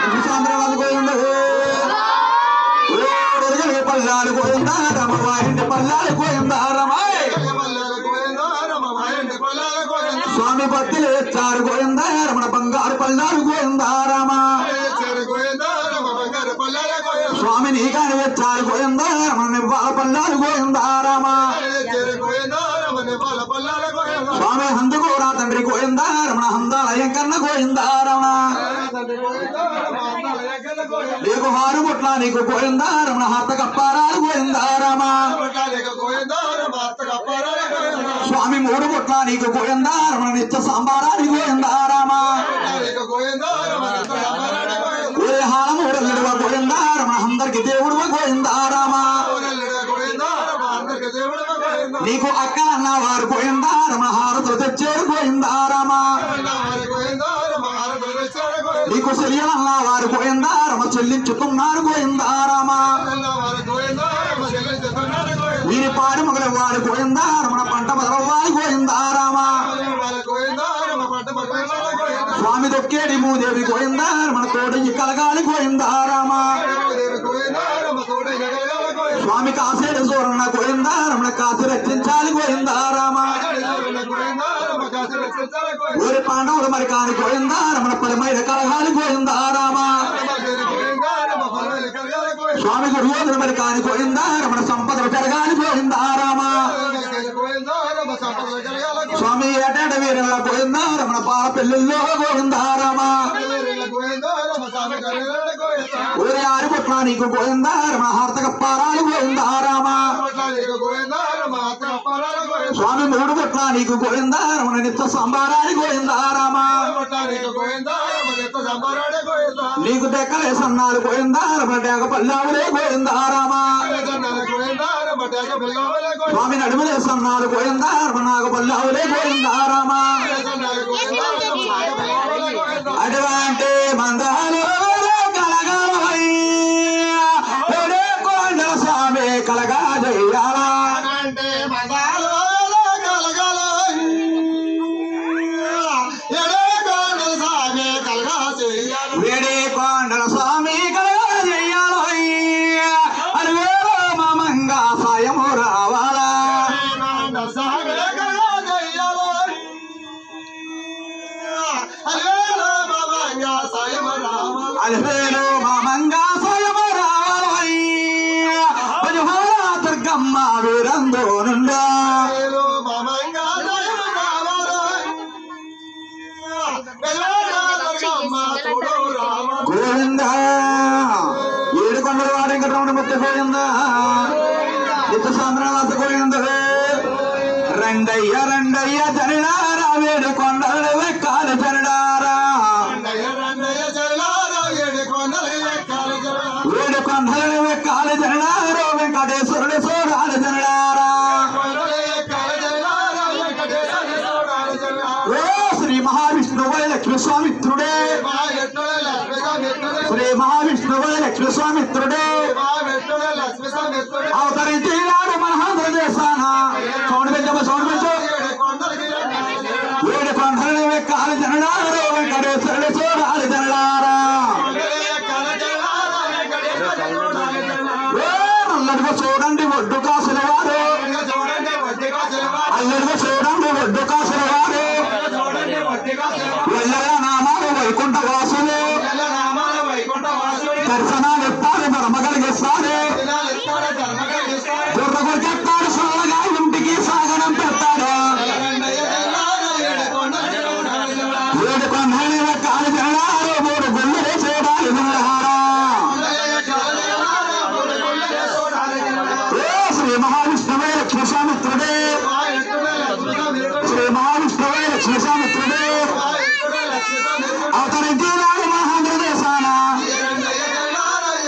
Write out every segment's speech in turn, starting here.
సాంద్రవాది పోయిండు ఓ పల్లాలు పోయిందా రమ వారింటి పల్లాలు పోయిందా రమాయ్ స్వామి భక్తులు ఎచ్చారు గోయిందా రమణ బంగారు పల్లాలు గోయిందా రామ స్వామి నీకాని వచ్చారు గోయిందా రమణ నివ్వాల పల్లాలు గోయిందా రామ స్వామి హందుకోరా తండ్రి గోయిందా రమణ హందాలయం కన్న గోయిందా రమణ నీకు హారు ముట్ల నీకు గోయిందా రమణ హత్త కప్పారాలు గోయిందా రామ స్వామి మూడు ముట్ల నీకు గోయిందా రమణ నిత్య సాంబారాలు గోయిందా రామ ఏ హాల మూడు నిలువ గోయిందా రమణ అందరికి దేవుడు గోయిందా రామ నీకు అక్కలన్న వారు గోయిందా రమణ హారతులు తెచ్చారు గోయిందా రామ నీకు చెల్లెలన్న వారు గోయిందా రమ చెల్లించుతున్నారు గోయిందా రామ వీరి పాడి మొగల వారు గోయిందా రమణ పంట మొదలవ్వాలి గోయిందా రామ స్వామి దొక్కేడి మూదేవి గోయిందా రమణ తోడి కలగాలి గోయిందా రామ స్వామి కాసేడు సూరన్న గోయిందా రమణ కాసి రక్షించాలి గోయిందా రామ ఊరి పాండవులు మరి కాని గోయిందా రమణ పలిమైన కలగాలి గోయిందా రామ స్వామి గురువులు మరి కాని గోయిందా రమణ సంపదలు పెరగాలి గోయిందా రామ స్వామి ఏటేట వీరల్ల గోయిందా రమణ పాల పెళ్ళిల్లో గోయిందా రామ ఊరి ఆరి పుట్ల నీకు గోయిందా రమణ హార్తక పారాలు గోయిందా రామ స్వామి మూడు పుట్ల నీకు గోయిందా రమణ నిత్య సంబారాలు గోయిందా రామ నీకు దెక్కలే సన్నాలు గోయిందా రమణ డేగ పల్లావులే గోయిందా రామ స్వామి నడుములే సన్నాలు గోయిందా రమణ నాగ పల్లావులే గోయిందా రామ అటువంటి మందాలు కలగాలయ్యా కొండల స్వామి కలగా చెయ్యాలా వేడే కొండల స్వామి కలగా చెయ్యాలయ్యా అడివేలో మామంగా సాయము రావాలా అడివేలో మామంగా సాయము రావాలయ్యా పదిహోరా దుర్గమ్మ వీరందో నుండా గోవింద ఏడు కొండల వాడు వెంకటరమణ ముత్తి గోవింద నిత్య సాంద్రనాథ గోవింద రండయ్య రండయ్య జనడారా వేడు కొండలు వెక్కాలి జనడారా వేడు కొండలు వెక్కాలి జనడారో వెంకటేశ్వరుడు సోడాలి జనడారా ఓ శ్రీ మహావిష్ణువై లక్ష్మీ స్వామిత్రుడే శ్రీ మహావిష్ణువై లక్ష్మీ స్వామిత్రుడే అవతరించినాడు మన ఆంధ్రదేశాన సౌండ్ పెంచమ్మ సౌండ్ పెంచు ఏడు కొండలు వెక్కాలి జనడారో వెంకటేశ్వరుడు సోడాలి జనడారా ఓ నల్లడిగా చూడండి ఒడ్డు కాసిన వారు అల్లడిగా చూడండి ఒడ్డు కాసిన వారు వెళ్ళగా నామాలు వైకుంఠ వాసులు దర్శనాలు ఎత్తారు ధర్మగలిగిస్తారు బుర్రకు చెప్తాడు సల్లగా ఇంటికి సాగనం పెడతాడు ఏడు కొండలు వెక్కాలి జనడారు మూడు గుళ్ళు చూడాలి జనడారా ఓ శ్రీ మహావిష్ణువే లక్ష్మీ స్వామిత్రుడే శ్రీ మహావిష్ణువే లక్ష్మీ స్వామిత్రుడే అవతరించినాడు మహాంధ్రదేశాన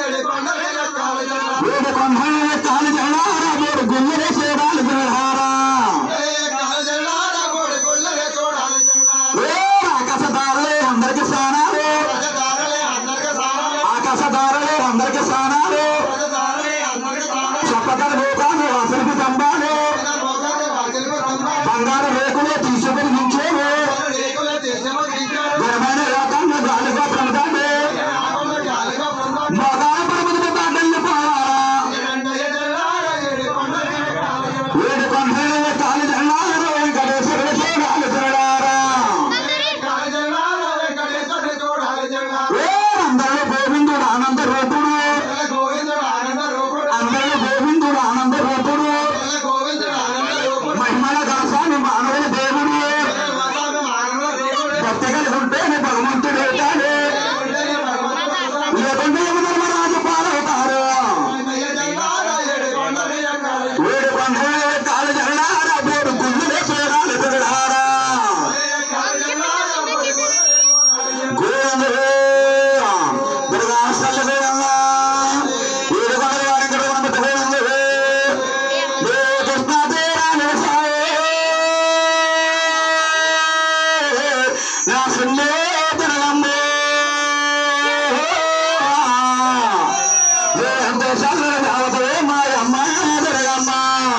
దేశాల దేవతవే మాయమ్మ జరగమ్మ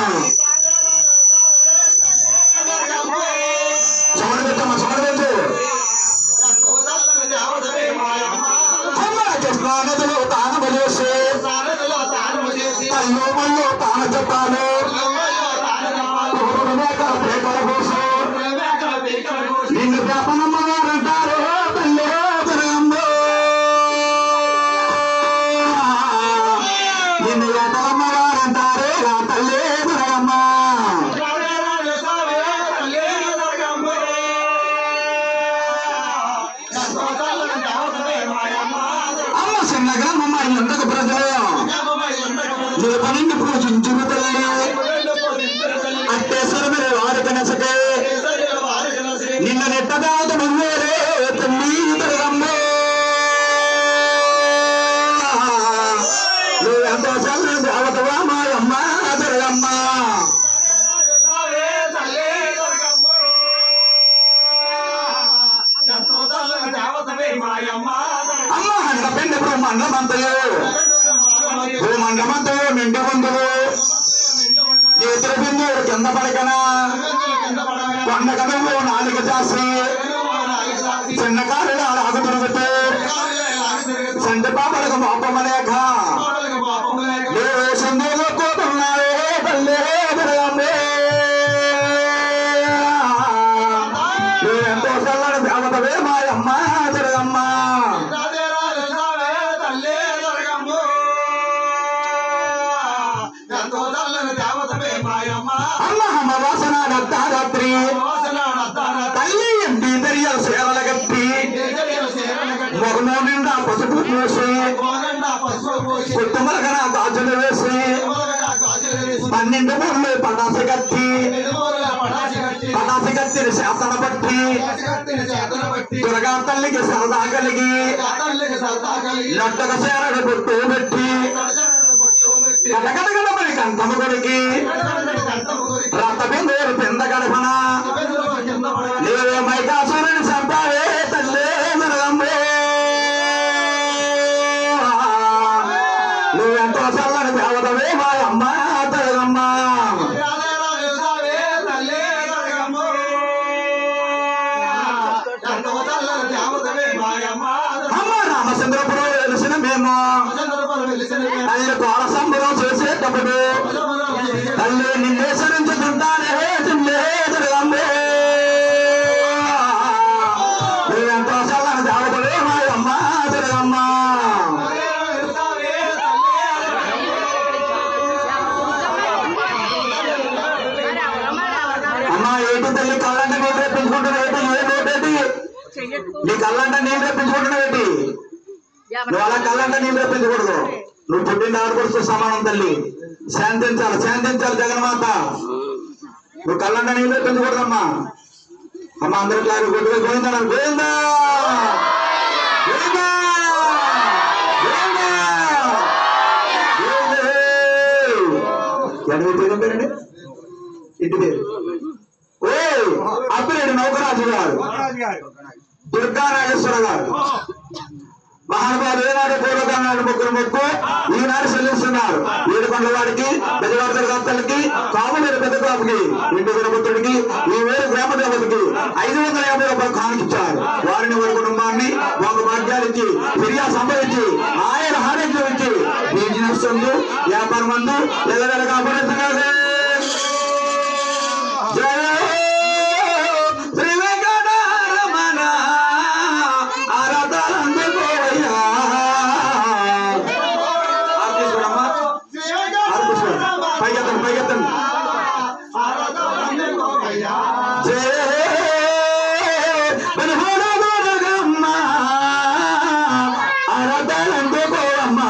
సౌండ్ పెట్టమ్మ సౌండ్ పెట్టు అమ్మ కృష్ణా నదిలో తాను చేసి అయ్యో మళ్ళీ తాను చెప్పాను తోడు మేక పేకల కోసం నిన్ను వ్యాపనమ్మ గారంటారు తల్లి జరగమ్మ నిన్ను వ్యాపనమ్మ గారంటారు రా తల్లి జరగమ్మ అమ్మ చిన్న గ్రామమ్మ ఎందుకు ప్రజలు నీ పనిని పూజించుకు తల్లి అట్టేశ్వరమైన వారి కనసకే నిన్న నెట్టదాత నువ్వేరే తల్లి జరగమ్మ నువ్వెంతో చల్లని దేవతవా మాయమ్మ జరగమ్మ అమ్మ హండ పిండి బ్రహ్మాండమంతయో భూమండమంతయో నిండి ముందులు చేతుల బిందువులు కింద పడకనా కొండ కనువు నాలుగు చేసి చిన్న కారులు ఆగుతున్నట్టు సంటి పాపలకు మోపమలేక నువ్వు సింధులు కూతున్నావే తల్లి జరగమ్మే నువ్వెంతో చల్లని దేవతవే మాయమ్మ జరగమ్మ అమ్మ అమ్మ వాసన నత్తారాత్రి తల్లి ఎండి దర్యాల సేవల గట్టి మొగమో నిండా పసుపు పూసి పుట్టుమలగన గాజులు వేసి పన్నెండు మూడు పటాసి కత్తి పటాసి కత్తిని శాతన పట్టి దుర్గా తల్లికి సరదా కలిగి నట్టక సేరడు గుట్టు పెట్టి కటకటగడమని కంతము కొరికి రక్త బిందువులు పింద గడపన నీవే మైకాసురుని చంపావే తల్లే నరగమ్మే నువ్వెంతో చల్లని దేవతవే మా అమ్మ తరగమ్మ అమ్మ రామచంద్రపురం వెలిసిన మేము తల్లి కోల సంబరం చేసేటప్పుడు తల్లి నిన్నే సరించుకుంటానే తిన్నే జరగమ్మే నువ్వెంతో చల్లని దేవతవే మా అమ్మ జరగమ్మ అమ్మ ఏంటి తల్లి కళ్ళంటే నేను రేపించుకుంటున్నా ఏంటి ఏ నోటేటి నీ కళ్ళంటే నేను రేపించుకుంటున్నా ఏంటి నువ్వు అలా కళ్ళంటే నేను రేపించకూడదు నువ్వు పుట్టిన ఆడపడుతూ సమానం తల్లి శాంతించాలి శాంతించాలి జగన్మాత నువ్వు కళ్ళంటే నేను రేపించకూడదమ్మా అమ్మ అందరి క్లారి కొట్టుగా గోవిందా గోవిందా గోవిందా గోవిందా ఎనభై పేరు పేరండి ఇంటి పేరు ఓ అప్పిరెడ్డి నౌకరాజు గారు దుర్గా నాగేశ్వర గారు మహానుభావులు ఏనాడు పూర్వకాలను ముగ్గురు మొక్కు ఈనాడు చెల్లిస్తున్నారు ఏడుకొండల వాడికి పెద్దవారి గత్తలకి కాములేరు పెద్ద బాబుకి ఇంటి గురపుత్రుడికి ఈ వేరు గ్రామ దేవతకి ఐదు వందల యాభై రూపాయలు కానుకిచ్చారు వారిని వారి కుటుంబాన్ని ఒక భాగ్యాలకి ఫిర్యాదు సంపాదించి ఆయన ఆరోగ్యం ఇచ్చి బిజినెస్ అందు వ్యాపారం అందు ఎల్లవెల్లగా అభివృద్ధి జయ శ్రీ వెంకటరమణ ఆరాధనందుకోయ్యా ఆర్కేశ్వరమ్మ ఆర్కేశ్వరం పైకెత్తండి పైకెత్తండి జయ వెనుగొడగొడగమ్మ ఆరాధనందుకోమ్మా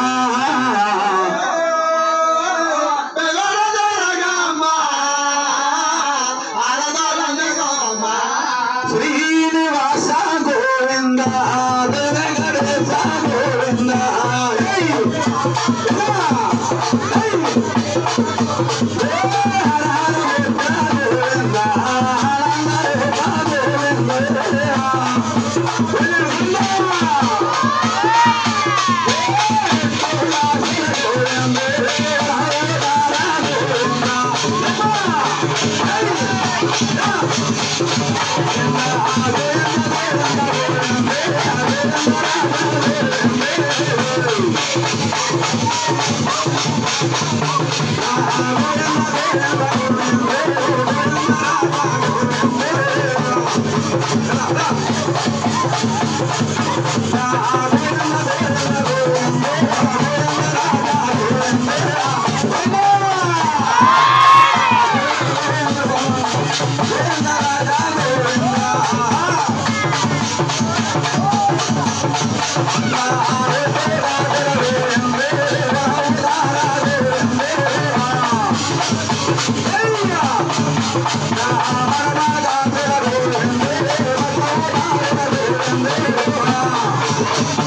శ్రీనివాస గోవింద గణేశ గోవింద జై! జై! జై! హర హర గోవింద, హర హర గోవింద. గోవింద.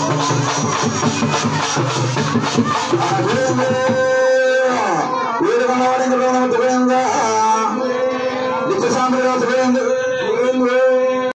వీడు కన్నవాడి నిత్య సాంప్రదాయ